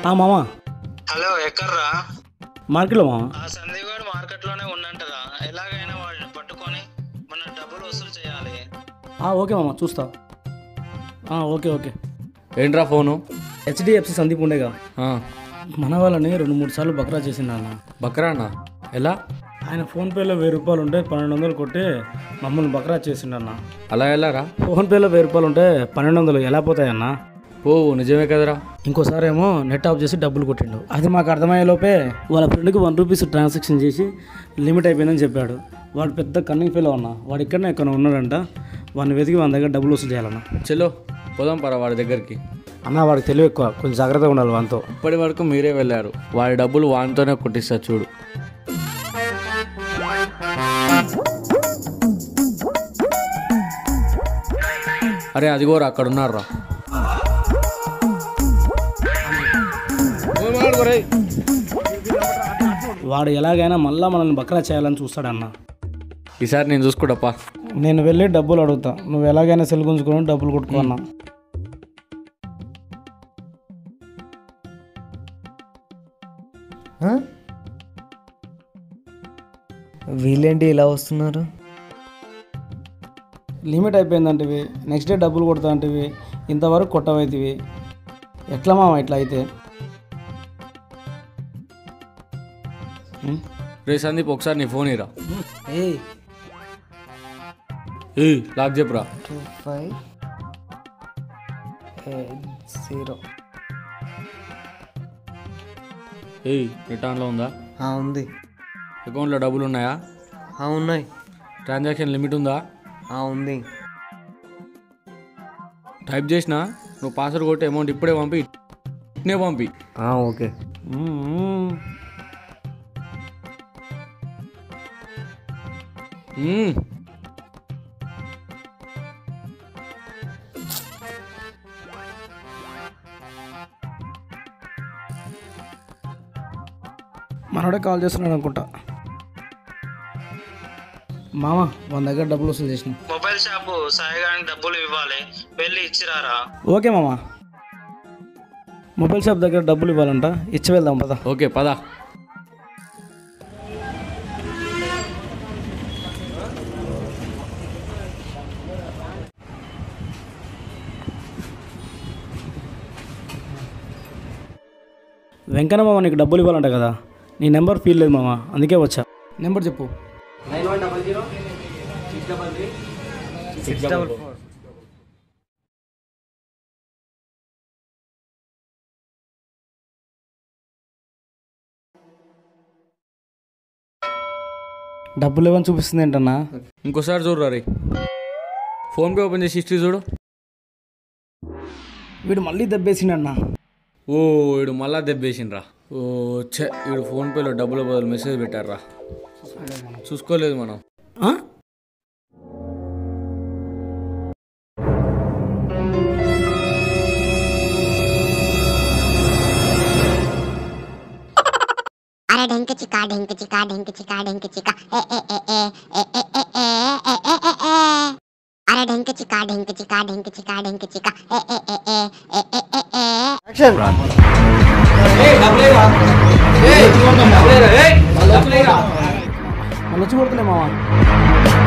ఆ మామ హలో ఎక్కడ్రా మార్కెట్లో మామ ఆ సందీప్ గారు మార్కెట్ లోనే ఉండంటరా ఎలాగైనా వాడిని పట్టుకొని మన డబ్బులు వసూలు చేయాలి ఆ, ఓకే మామ చూస్తా ఆ, ఓకే ఓకే ఏంట్రా ఫోను హెచ్డిఎఫ్సి సందీప్ ఉండేగా ఆ, మన వాళ్ళని రెండు మూడు సార్లు బక్రా చేసిండు అన్న బక్రానా ఎలా ఆయన ఫోన్పేలో వెయ్యి రూపాయలు ఉంటే పన్నెండు వందలు కొట్టి మమ్మల్ని బక్రా చేసిండు అన్న అలా ఎలారా ఫోన్పేలో వెయ్యి రూపాయలు ఉంటే పన్నెండు వందలు ఎలా పోతాయన్న ఓ నిజమే కదరా ఇంకోసారి ఏమో నెట్ ఆఫ్ చేసి డబ్బులు కొట్టిండు అది మాకు అర్థమయ్యే లోపే వాళ్ళ ఫ్రెండ్కి వన్ రూపీస్ ట్రాన్సాక్షన్ చేసి లిమిట్ అయిపోయిందని చెప్పాడు వాడు పెద్ద కన్నింగ్ ఫీల్ ఉన్నా వాడు ఇక్కడనే ఎక్కడ ఉన్నాడంట వాడిని వెతికి మన దగ్గర డబ్బులు వసూలు చేయాలన్న చలో పోదాం పరా వాడి దగ్గరికి అన్న వాడికి తెలివి ఎక్కువ కొంచెం జాగ్రత్తగా ఉండాలి వానితో ఇప్పటి వరకు మీరే వెళ్ళారు వాడి డబ్బులు వానితోనే కొట్టిస్తా చూడు అరే అదిగోరా అక్కడ ఉన్నారా వాడు ఎలాగైనా మళ్ళా మనల్ని బక్రా చేయాలని చూస్తాడన్న ఈసారి నేను చూసుకుంటప్పా నేను వెళ్ళి డబ్బులు అడుగుతా నువ్వు ఎలాగైనా సెల్ గుంజుకొని డబ్బులు కొట్టుకో అన్న ఆ? వీళ్ళేంటి ఇలా వస్తున్నారు లిమిట్ అయిపోయిందంటివి నెక్స్ట్ డే డబ్బులు కొడతా అంటివి ఇంతవరకు కొట్టవైతివి ఎట్లా మామ ఇట్లా అయితే ఉం? రే సందీప్ ఒకసారి నీ ఫోన్ ఇరా ఏయ్ ఏ లాక్ చెప్పురా టూ ఫైవ్ ఎయిట్ జీరో ఏయ్ రిటర్న్లో ఉందా ఉంది అకౌంట్లో డబ్బులు ఉన్నాయా ఆ, ఉన్నాయి ట్రాన్సాక్షన్ లిమిట్ ఉందా ఆ, ఉంది టైప్ చేసినా నువ్వు పాస్వర్డ్ కొట్టి అమౌంట్ ఇప్పుడే పంపి ఇట్నే పంపి ఆ, ఓకే ఉం. మ్మ్. మనోడే కాల్ చేస్తున్నాడు అనుకుంటా మామ మన దగ్గర డబ్బులు వసూలు చేసిన మొబైల్ షాపు సాయిగానికి డబ్బులు ఇవ్వాలి వెళ్ళి ఇచ్చిరారా ఓకే మామ మొబైల్ షాప్ దగ్గర డబ్బులు ఇవ్వాలంట ఇచ్చి వెళ్దాం పదా ఓకే పదా వెంకన్న మామ నీకు డబ్బులు ఇవ్వాలంట కదా నీ నెంబర్ ఫీల్ లేదు మామ అందుకే వచ్చా నెంబర్ చెప్పు సిక్స్ డబల్ ఫోర్ డబ్బులు ఇవ్వని చూపిస్తుంది ఏంటన్నా ఇంకోసారి చూడరా రే ఫోన్పే ఓపెన్ చేసి హిస్టరీ చూడు వీడు మళ్ళీ దెబ్బేసిండన్నా ఓ వీడు మళ్ళా దెబ్బేసిండ్రా ఓ ఛే వీడు ఫోన్పేలో డబ్బుల బదులు మెసేజ్ పెట్టారా చూసుకోలేదు మనం ఆ? अरे ढेंक चिका ढेंक चिका ढेंक चिका ढेंक चिका ए ए ए ए ए ए ए ए ए ए ए ए अरे ढेंक चिका ढेंक चिका ढेंक चिका ढेंक चिका ए ए ए ए ए ए ए ए యాక్షన్ మళ్ళీ వచ్చి కొడుతులే మామ